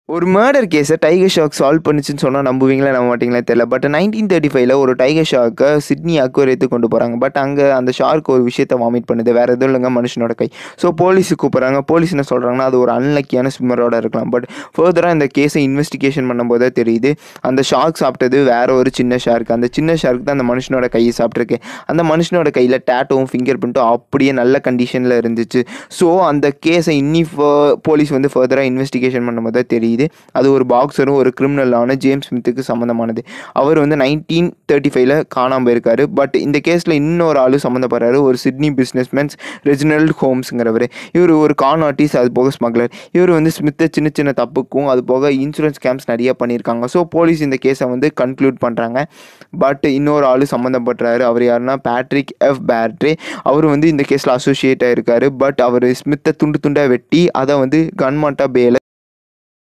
ஒரு மர்டர் கேஸை tiger shark solve பண்ணுச்சுன்னு சொன்னால் நம்புவீங்களா நம்ப மாட்டீங்களா தெரியல பட் நைன்டீன் தேர்ட்டி ஃபைவ்ல ஒரு டைகர் ஷார்க்கை சிட்னி அக்வரியத்துக்கு கொண்டு போகிறாங்க பட் அங்கே அந்த ஷார்க் ஒரு விஷயத்தை வாமிட் பண்ணுது வேறு எதுவும் இல்லைங்க மனுஷனோட கை ஸோ போலீஸுக்கு கூப்பிட்றாங்க போலீஸ் என்ன சொல்கிறாங்கன்னா அது ஒரு அன்லக்கியான ஸ்விம்மரோட இருக்கலாம் பட் ஃபர்தராக இந்த கேஸை இன்வெஸ்டிகேஷன் பண்ணும்போது தெரியுது அந்த ஷார்க் சாப்பிட்டது வேற ஒரு சின்ன ஷார்க் அந்த சின்ன ஷார்க் தான் அந்த மனுஷனோட கையை சாப்பிட்ருக்கு அந்த மனுஷனோட கையில் டேட்டோவும் ஃபிங்கர் பிரிண்ட்டும் அப்படியே நல்ல கண்டிஷனில் இருந்துச்சு ஸோ அந்த கேஸை இன்னி போலீஸ் வந்து ஃபர்தராக இன்வெஸ்டிகேஷன் பண்ணும்போது தான் தெரியுது அது ஒரு பாக்ஸரும் ஒரு கிரிமினலான ஜேம்ஸ் ஸ்மித்துக்கு சம்மந்தமானது அவர் வந்து நைன்டீன் தேர்ட்டி ஃபைவ்ல காணாமல் போயிருக்காரு பட் இந்த கேஸில் இன்னொரு ஆளு சம்மந்தப்படுறாரு ஒரு சிட்னி பிஸ்னஸ்மேன்ஸ் ரெஜினல்ட் ஹோம்ஸுங்கிறவர் இவர் ஒரு கான் ஆர்டிஸ்ட் அது போக ஸ்மக்லர் இவர் வந்து ஸ்மித்தை சின்ன சின்ன தப்புக்கும் அது போக இன்சூரன்ஸ் கேம்ப்ஸ் நிறைய பண்ணியிருக்காங்க ஸோ போலீஸ் இந்த கேஸை வந்து கன்க்ளூட் பண்ணுறாங்க பட் இன்னொரு ஆள் சம்மந்தப்படுறாரு அவர் யாருன்னா பேட்ரிக் எஃப் பேட்ரே அவர் வந்து இந்த கேஸில் அசோசியேட் ஆயிருக்காரு பட் அவர் ஸ்மித்தை துண்டு துண்டாக வெட்டி அதை வந்து கன்மாட்டா பேல